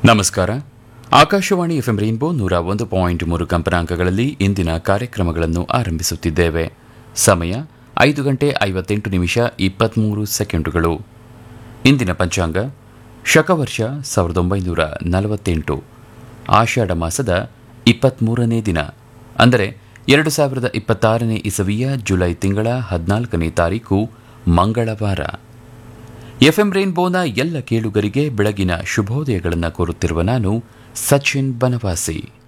ನಮಸ್ಕಾರ Akashvani FM rainbow ನೂರ ಒಂದು ಪಾಯಿಂಟ್ ಮೂರು ಕಂಪನಾಂಕಗಳಲ್ಲಿ ಇಂದಿನ ಕಾರ್ಯಕ್ರಮಗಳನ್ನು ಆರಂಭಿಸುತ್ತಿದ್ದೇವೆ ಸಮಯ ಐದು ಗಂಟೆ ಐವತ್ತೆಂಟು ನಿಮಿಷ ಇಪ್ಪತ್ತ್ಮೂರು ಸೆಕೆಂಡುಗಳು ಇಂದಿನ ಪಂಚಾಂಗ ಶಕವರ್ಷ ಸಾವಿರದ ಒಂಬೈನೂರ ನಲವತ್ತೆಂಟು ಆಷಾಢ ಮಾಸದ ಇಪ್ಪತ್ತ್ಮೂರನೇ ದಿನ ಅಂದರೆ ಎರಡು ಸಾವಿರದ ಇಪ್ಪತ್ತಾರನೇ ಇಸವಿಯ ಜುಲೈ ತಿಂಗಳ ಹದಿನಾಲ್ಕನೇ ತಾರೀಕು ಮಂಗಳವಾರ ಎಫ್ಎಂ ರೈನ್ಬೋನ ಎಲ್ಲ ಕೇಳುಗರಿಗೆ ಬೆಳಗಿನ ಶುಭೋದಯಗಳನ್ನು ಕೋರುತ್ತಿರುವ ನಾನು ಸಚಿನ್ ಬನವಾಸಿ